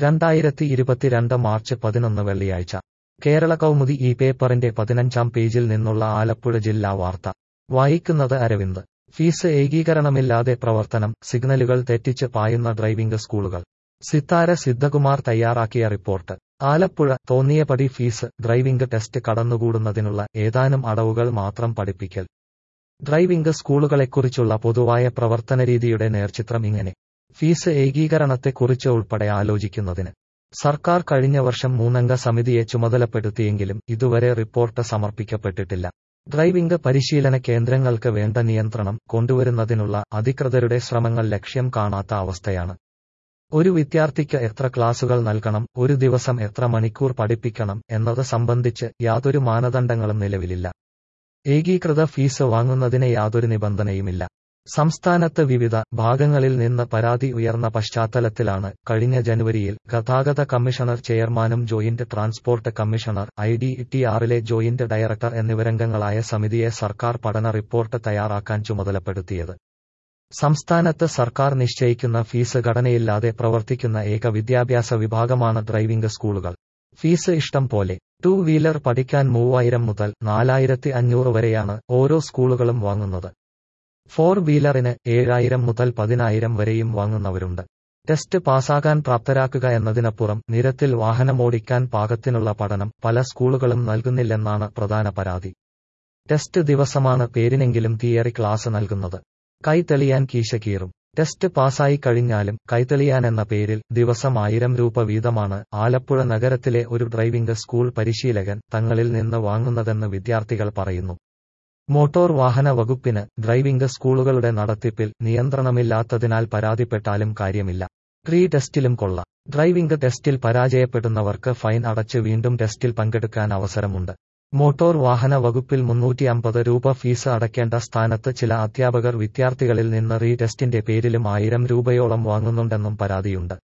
രണ്ടായിരത്തി ഇരുപത്തിരണ്ട് മാർച്ച് പതിനൊന്ന് വെള്ളിയാഴ്ച കേരള കൗമുദി ഈ പേപ്പറിന്റെ പതിനഞ്ചാം പേജിൽ നിന്നുള്ള ആലപ്പുഴ ജില്ലാ വാർത്ത വായിക്കുന്നത് അരവിന്ദ് ഫീസ് ഏകീകരണമില്ലാതെ പ്രവർത്തനം സിഗ്നലുകൾ തെറ്റിച്ച് പായുന്ന ഡ്രൈവിംഗ് സ്കൂളുകൾ സിത്താര സിദ്ധകുമാർ തയ്യാറാക്കിയ റിപ്പോർട്ട് ആലപ്പുഴ തോന്നിയപടി ഫീസ് ഡ്രൈവിംഗ് ടെസ്റ്റ് കടന്നുകൂടുന്നതിനുള്ള ഏതാനും അടവുകൾ മാത്രം പഠിപ്പിക്കൽ ഡ്രൈവിംഗ് സ്കൂളുകളെക്കുറിച്ചുള്ള പൊതുവായ പ്രവർത്തനരീതിയുടെ നേർചിത്രം ഇങ്ങനെ ഫീസ് ഏകീകരണത്തെക്കുറിച്ച് ഉൾപ്പെടെ ആലോചിക്കുന്നതിന് സർക്കാർ കഴിഞ്ഞ വർഷം മൂന്നംഗ സമിതിയെ ചുമതലപ്പെടുത്തിയെങ്കിലും ഇതുവരെ റിപ്പോർട്ട് സമർപ്പിക്കപ്പെട്ടിട്ടില്ല ഡ്രൈവിംഗ് പരിശീലന കേന്ദ്രങ്ങൾക്ക് വേണ്ട നിയന്ത്രണം കൊണ്ടുവരുന്നതിനുള്ള അധികൃതരുടെ ശ്രമങ്ങൾ ലക്ഷ്യം കാണാത്ത അവസ്ഥയാണ് ഒരു വിദ്യാർത്ഥിക്ക് എത്ര ക്ലാസുകൾ നൽകണം ഒരു ദിവസം എത്ര മണിക്കൂർ പഠിപ്പിക്കണം എന്നത് സംബന്ധിച്ച് യാതൊരു മാനദണ്ഡങ്ങളും നിലവിലില്ല ഏകീകൃത ഫീസ് വാങ്ങുന്നതിന് യാതൊരു നിബന്ധനയുമില്ല സംസ്ഥാനത്ത് വിവിധ ഭാഗങ്ങളിൽ നിന്ന് പരാതി ഉയർന്ന പശ്ചാത്തലത്തിലാണ് കഴിഞ്ഞ ജനുവരിയിൽ ഗതാഗത കമ്മീഷണർ ചെയർമാനും joint transport commissioner I D T ആറിലെ ജോയിന്റ് ഡയറക്ടർ എന്നിവരംഗങ്ങളായ സമിതിയെ സർക്കാർ പഠന റിപ്പോർട്ട് തയ്യാറാക്കാൻ ചുമതലപ്പെടുത്തിയത് സംസ്ഥാനത്ത് സർക്കാർ നിശ്ചയിക്കുന്ന ഫീസ് ഘടനയില്ലാതെ പ്രവർത്തിക്കുന്ന ഏക വിദ്യാഭ്യാസ വിഭാഗമാണ് ഡ്രൈവിംഗ് സ്കൂളുകൾ ഫീസ് ഇഷ്ടം പോലെ ടൂ വീലർ പഠിക്കാൻ മൂവായിരം മുതൽ നാലായിരത്തി അഞ്ഞൂറ് വരെയാണ് ഓരോ സ്കൂളുകളും വാങ്ങുന്നത് ഫോർ വീലറിന് ഏഴായിരം മുതൽ പതിനായിരം വരെയും വാങ്ങുന്നവരുണ്ട് ടെസ്റ്റ് പാസ്സാകാൻ പ്രാപ്തരാക്കുക എന്നതിനപ്പുറം നിരത്തിൽ വാഹനമോടിക്കാൻ പാകത്തിനുള്ള പഠനം പല സ്കൂളുകളും നൽകുന്നില്ലെന്നാണ് പ്രധാന പരാതി ടെസ്റ്റ് ദിവസമാണ് പേരിനെങ്കിലും തിയറി ക്ലാസ് നൽകുന്നത് കൈതെളിയാൻ കീശ കീറും ടെസ്റ്റ് പാസ്സായി കഴിഞ്ഞാലും കൈതെളിയാൻ എന്ന പേരിൽ ദിവസം ആയിരം രൂപ വീതമാണ് ആലപ്പുഴ നഗരത്തിലെ ഒരു ഡ്രൈവിംഗ് സ്കൂൾ പരിശീലകൻ തങ്ങളിൽ നിന്ന് വാങ്ങുന്നതെന്ന് വിദ്യാർത്ഥികൾ പറയുന്നു മോട്ടോർ വാഹന വകുപ്പിന് ഡ്രൈവിംഗ് സ്കൂളുകളുടെ നടത്തിപ്പിൽ നിയന്ത്രണമില്ലാത്തതിനാൽ പരാതിപ്പെട്ടാലും കാര്യമില്ല പ്രീ ടെസ്റ്റിലും കൊള്ള ഡ്രൈവിംഗ് ടെസ്റ്റിൽ പരാജയപ്പെടുന്നവർക്ക് ഫൈൻ അടച്ച് വീണ്ടും ടെസ്റ്റിൽ പങ്കെടുക്കാൻ അവസരമുണ്ട് മോട്ടോർ വാഹന വകുപ്പിൽ മുന്നൂറ്റി അമ്പത് രൂപ ഫീസ് അടയ്ക്കേണ്ട സ്ഥാനത്ത് ചില അധ്യാപകർ വിദ്യാർത്ഥികളിൽ നിന്ന് റീ ടെസ്റ്റിന്റെ പേരിലും ആയിരം രൂപയോളം വാങ്ങുന്നുണ്ടെന്നും പരാതിയുണ്ട്